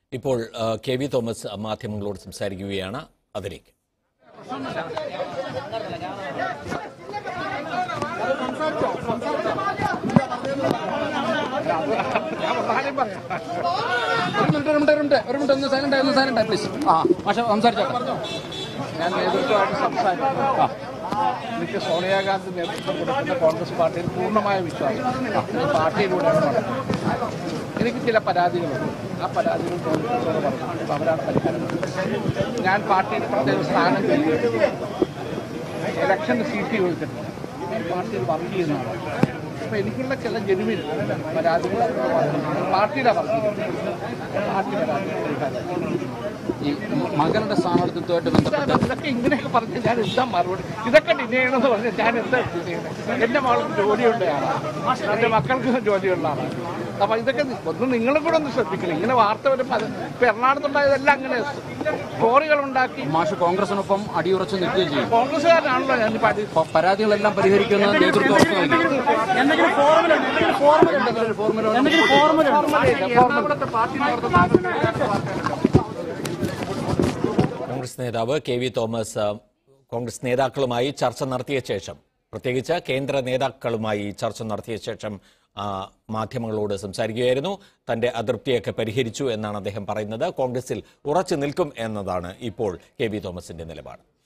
ഇപ്പോൾ ആ, K V Thomas മാധ്യമങ്ങളോട് സംസാരിക്കുകയാണ് അതിലേക്ക് ഒരു മിനിറ്റ് ഒരു മിനിറ്റ് ഒരു മിനിറ്റ് ഒരു മിനിറ്റ് ഒന്ന് സൈലന്റ് ഒന്ന് സൈലന്റ് പ്ലീസ് ആ പക്ഷെ സംസാരിച്ചോട്ടെ ഞാൻ നേതൃത്വമായിട്ട് സംസാരിക്കുന്നു എനിക്ക് സോണിയാഗാന്ധി നേതൃത്വം കൊടുക്കുന്ന കോൺഗ്രസ് പാർട്ടിയിൽ പൂർണ്ണമായ വിശ്വാസം ഈ പാർട്ടിയിലൂടെയാണ് നടക്കുന്നത്. എനിക്ക് ചില പരാതികളുണ്ട് ആ പരാതികൾ കോൺഗ്രസോട് പറഞ്ഞു അപ്പോൾ അവരാണ് പരിഹാരം കണ്ടത്. ഞാൻ പാർട്ടിയിൽ പ്രത്യേക സ്ഥാനം ചെയ്യുകയും ഇലക്ഷന് സീറ്റ് ചോദിച്ചിട്ടുണ്ട് ഞാൻ പാർട്ടിയിൽ വർക്ക് ചെയ്യുന്നതാണ് അപ്പോൾ എനിക്കുള്ള ചില ജനുവിൻ പരാതികൾ അവരോട് പറഞ്ഞു പാർട്ടിയുടെ വർക്ക് പാർട്ടി പരാതി പരിഹാരം ഈ മകനുടെ സ്ഥാനാർത്ഥിത്വമായിട്ട് ബന്ധപ്പെട്ട് ഇതൊക്കെ ഇങ്ങനെയൊക്കെ പറഞ്ഞ് ഞാൻ എന്താ മറുപടി ഇതൊക്കെ ഡിനേ ചെയ്യണമെന്ന് പറഞ്ഞാൽ ഞാൻ എന്താ ചെയ്യുന്നത് എന്റെ മകൾക്ക് ജോലിയുള്ള ആളാണ് എന്റെ മക്കൾക്ക് ജോലിയുള്ള ആളാണ് അപ്പൊ ഇതൊക്കെ നി- ഒന്ന് നിങ്ങളും കൂടെ ഒന്ന് ശ്രദ്ധിക്കണം ഇങ്ങനെ വാർത്ത വരുമ്പോൾ അത് ഇപ്പൊ എറണാകുളത്തുണ്ടായതെല്ലാം അങ്ങനെ സ്റ്റോറികൾ ഉണ്ടാക്കി മാഷ് കോൺഗ്രസിനൊപ്പം അടിയുറച്ച് നിൽക്കുകയും ചെയ്യും കോൺഗ്രസ്സുകാരനാണല്ലോ ഞാൻ ഇപ്പൊ അടി പ- പരാതികളെല്ലാം പരിഹരിക്കുന്ന നേതൃത്വം ഉറപ്പ് നൽകി. എന്തെങ്കിലും ഫോർമുല ഉണ്ട്? എന്തെങ്കിലും ഫോർമുല ഉണ്ട്? എന്തെങ്കിലും ഒരു ഫോർമുല ഉണ്ടോ? എന്തെങ്കിലും ഫോർമുല ഉണ്ട്? എറണാകുളത്തെ പാർട്ടി കോൺഗ്രസ് നേതാവ് കെ വി തോമസ് ആ, കോൺഗ്രസ് നേതാക്കളുമായി ചർച്ച നടത്തിയ ശേഷം പ്രത്യേകിച്ച് കേന്ദ്ര നേതാക്കളുമായി ചർച്ച നടത്തിയ ശേഷം ആ, മാധ്യമങ്ങളോട് സംസാരിക്കുകയായിരുന്നു തന്റെ അതൃപ്തിയൊക്കെ പരിഹരിച്ചു എന്നാണ് അദ്ദേഹം പറയുന്നത് കോൺഗ്രസിൽ ഉറച്ചു നിൽക്കും എന്നതാണ് ഇപ്പോൾ കെ വി തോമസിന്റെ നിലപാട്